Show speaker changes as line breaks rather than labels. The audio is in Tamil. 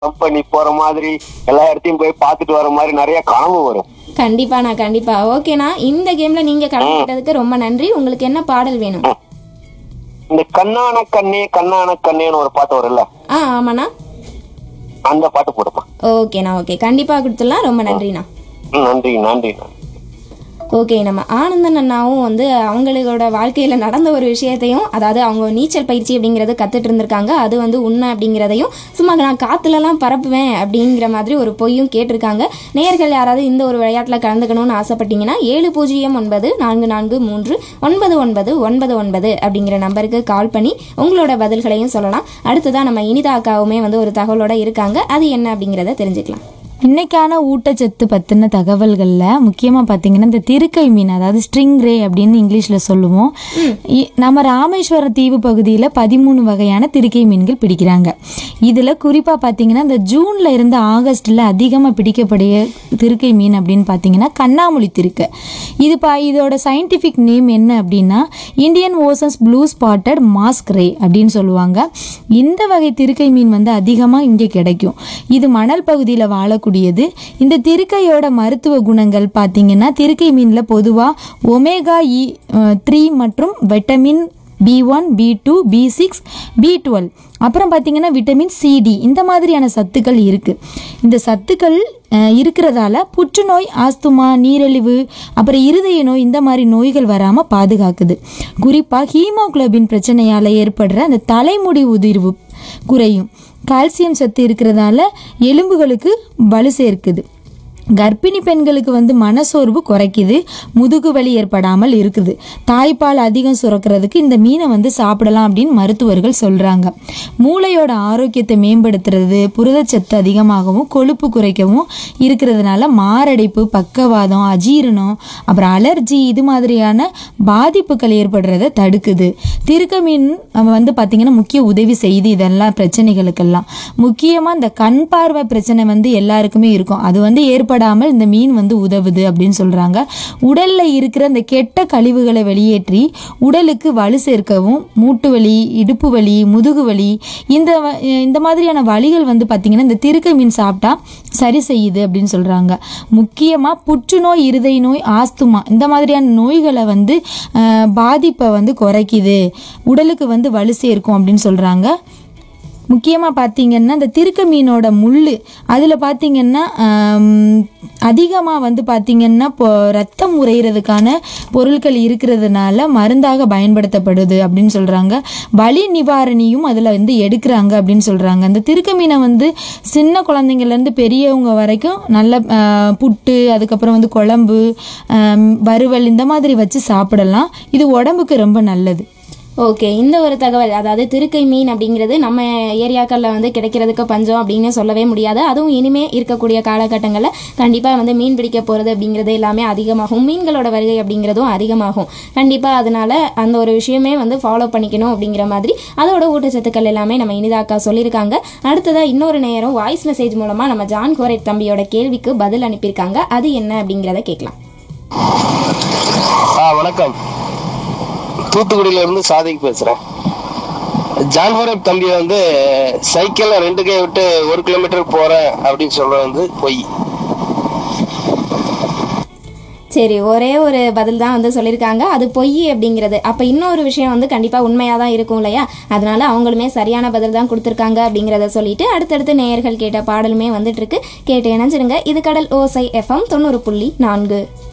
கம்பெனி போற மாதிரி எல்லா இடத்தையும் போய் பார்த்துட்டு வர மாதிரி நிறைய கனவு வரும்
கண்டிப்பாண்ணா கண்டிப்பா ஓகேண்ணா இந்த கேம்ல நீங்க கலந்துக்கிட்டதுக்கு ரொம்ப நன்றி உங்களுக்கு என்ன பாடல் வேணும்
இந்த கண்ணான கண்ணே கண்ணான கண்ணேன்னு ஒரு பாட்டு வரும்ல
ஆ ஆமாண்ணா
அந்த பாட்டு போடுமா
ஓகேண்ணா ஓகே கண்டிப்பா கொடுத்துடலாம் ரொம்ப நன்றிண்ணா
ம், நன்றி நன்றி நன்றி
ஓகே நம்ம ஆனந்தன் அண்ணாவும் வந்து அவங்களோட வாழ்க்கையில நடந்த ஒரு விஷயத்தையும் அதாவது அவங்க நீச்சல் பயிற்சி அப்படிங்கறது கத்துட்டு இருந்திருக்காங்க அது வந்து உண்மை அப்படிங்கிறதையும் சும்மா நான் காத்துலலாம் பரப்புவேன் அப்படிங்கிற மாதிரி ஒரு பொய்யும் கேட்டிருக்காங்க நேயர்கள் யாராவது இந்த ஒரு விளையாட்டுல கலந்துக்கணும்னு ஆசைப்பட்டீங்கன்னா ஏழு பூஜ்ஜியம் ஒன்பது நான்கு நான்கு மூன்று ஒன்பது ஒன்பது ஒன்பது ஒன்பது அப்படிங்கிற நம்பருக்கு கால் பண்ணி உங்களோட பதில்களையும் சொல்லலாம் அடுத்ததான் நம்ம இனிதா அக்காவுமே வந்து ஒரு தகவலோட இருக்காங்க அது என்ன அப்படிங்கிறத தெரிஞ்சுக்கலாம்
இன்னைக்கான ஊட்டச்சத்து பற்றின தகவல்களில் முக்கியமாக பார்த்தீங்கன்னா இந்த திருக்கை மீன் அதாவது ஸ்ட்ரிங் ரே அப்படின்னு இங்கிலீஷில் சொல்லுவோம் இ- நம்ம ராமேஸ்வரம் தீவு பகுதியில் பதிமூணு வகையான திருக்கை மீன்கள் பிடிக்கிறாங்க இதில் குறிப்பாக பார்த்தீங்கன்னா இந்த ஜூனில் இருந்து ஆகஸ்ட்டில் அதிகமாக பிடிக்கக்கூடிய திருக்கை மீன் அப்படின்னு பார்த்தீங்கன்னா கண்ணாமொழி திருக்கை இது பா இதோட சயின்டிஃபிக் நேம் என்ன அப்படின்னா Indian ocean's blue spotted mask ray அப்படின்னு சொல்லுவாங்க இந்த வகை திருக்கை மீன் வந்து அதிகமாக இங்கே கிடைக்கும் இது மணல் பகுதியில் வாழக்கூடியது இந்த திருக்கையோட மருத்துவ குணங்கள் பார்த்தீங்கன்னா திருக்கை மீனில் பொதுவாக ஒமேகா இ த்ரீ மற்றும் vitamin B one B two B six B twelve அப்புறம் பார்த்தீங்கன்னா விட்டமின் சிடி இந்த மாதிரியான சத்துக்கள் இருக்குது இந்த சத்துக்கள் அஹ், இருக்கிறதால புற்றுநோய் ஆஸ்துமா நீரிழிவு அப்புறம் இருதய நோய் இந்த மாதிரி நோய்கள் வராமல் பாதுகாக்குது குறிப்பாக ஹீமோகுளோபின் பிரச்சனையால் ஏற்படுற அந்த தலைமுடி உதிர்வு குறையும் கால்சியம் சத்து இருக்கிறதால எலும்புகளுக்கு வலு சேர்க்குது கர்ப்பிணி பெண்களுக்கு வந்து மனசோர்வு குறைக்குது முதுகு வலி ஏற்படாமல் இருக்குது தாய்ப்பால் அதிகம் சுரக்கிறதுக்கு இந்த மீனை வந்து சாப்பிடலாம் அப்படின்னு மருத்துவர்கள் சொல்றாங்க மூளையோட ஆரோக்கியத்தை மேம்படுத்துறது புரதச்சத்து அதிகமாகவும் கொழுப்பு குறைக்கவும் இருக்கிறதுனால மாரடைப்பு பக்கவாதம் அஜீரணம் அப்புறம் அலர்ஜி இது மாதிரியான பாதிப்புகள் ஏற்படுறத தடுக்குது திருக்க மீன் அவன் வந்து பார்த்தீங்கன்னா முக்கிய உதவி செய்யுது இதெல்லாம் பிரச்சனைகளுக்கெல்லாம் முக்கியமாக இந்த கண் பார்வை பிரச்சனை வந்து எல்லாருக்குமே இருக்கும் அது வந்து ஏற்படாமல் இந்த மீன் வந்து உதவுது அப்படின்னு சொல்கிறாங்க உடலில் இருக்கிற இந்த கெட்ட கழிவுகளை வெளியேற்றி உடலுக்கு வலு சேர்க்கவும் மூட்டு வலி இடுப்பு வலி முதுகு வலி இந்த வ- இந்த மாதிரியான வலிகள் வந்து பார்த்திங்கன்னா இந்த திருக்க மீன் சாப்பிட்டா சரி செய்யுது அப்படின்னு சொல்கிறாங்க முக்கியமாக புற்றுநோய் இருதய நோய் ஆஸ்துமா இந்த மாதிரியான நோய்களை வந்து அஹ், பாதிப்பை வந்து குறைக்குது உடலுக்கு வந்து வலு சேர்க்கும் அப்படின்னு சொல்கிறாங்க முக்கியமாக பார்த்தீங்கன்னா இந்த திருக்க மீனோட முள் அதில் பார்த்தீங்கன்னா அதிகமாக வந்து பார்த்தீங்கன்னா இப்போ ரத்தம் உறையிறதுக்கான பொருட்கள் இருக்கிறதுனால மருந்தாக பயன்படுத்தப்படுது அப்படின்னு சொல்கிறாங்க வலி நிவாரணியும் அதில் வந்து எடுக்கிறாங்க அப்படின்னு சொல்கிறாங்க அந்த திருக்க மீனை வந்து சின்ன குழந்தைங்கள்லேருந்து பெரியவங்க வரைக்கும் நல்ல ஆஹ், புட்டு அதுக்கப்புறம் வந்து குழம்பு ஆஹ், வறுவல் இந்த மாதிரி வச்சு சாப்பிடலாம் இது உடம்புக்கு ரொம்ப நல்லது
ஓகே இந்த ஒரு தகவல் அதாவது திருக்கை மீன் அப்படிங்கிறது நம்ம ஏரியாக்களில் வந்து கிடைக்கிறதுக்கு பஞ்சம் அப்படின்னு சொல்லவே முடியாது அதுவும் இனிமே இருக்கக்கூடிய காலகட்டங்களில் கண்டிப்பாக வந்து மீன் பிடிக்க போகிறது அப்படிங்கிறது எல்லாமே அதிகமாகும் மீன்களோட வருகை அப்படிங்கிறதும் அதிகமாகும் கண்டிப்பாக அதனால அந்த ஒரு விஷயமே வந்து ஃபாலோ பண்ணிக்கணும் அப்படிங்கிற மாதிரி அதோட ஊட்டச்சத்துக்கள் எல்லாமே நம்ம இனிதாக்கா சொல்லியிருக்காங்க அடுத்ததாக இன்னொரு நேரம் வாய்ஸ் மெசேஜ் மூலமாக நம்ம ஜான் கோரேட் தம்பியோட கேள்விக்கு பதில் அனுப்பியிருக்காங்க அது என்ன அப்படிங்கிறத கேட்கலாம்
ஆ வணக்கம் தூத்துக்குடியில இருந்து சாதிக்கு பேசுறேன் ஜான்ஹோரப் தம்பி வந்து சைக்கிள்ல ரெண்டு கை விட்டு ஒரு கிலோமீட்டர் போறேன் அப்படின்னு சொல்றது வந்து பொய்
சரி ஒரே ஒரு பதில் தான் வந்து சொல்லியிருக்காங்க அது பொய் அப்படிங்கிறது அப்போ இன்னொரு விஷயம் வந்து கண்டிப்பாக உண்மையாக தான் இருக்கும் இல்லையா அதனால அவங்களுமே சரியான பதில் தான் கொடுத்துருக்காங்க அப்படிங்கிறத சொல்லிட்டு அடுத்தடுத்து நேயர்கள் கேட்ட பாடலுமே வந்துட்டு இருக்கு கேட்டு இணைஞ்சிருங்க இது கடல் ஓசை எஃப்எம் தொண்ணூறு புள்ளி நான்கு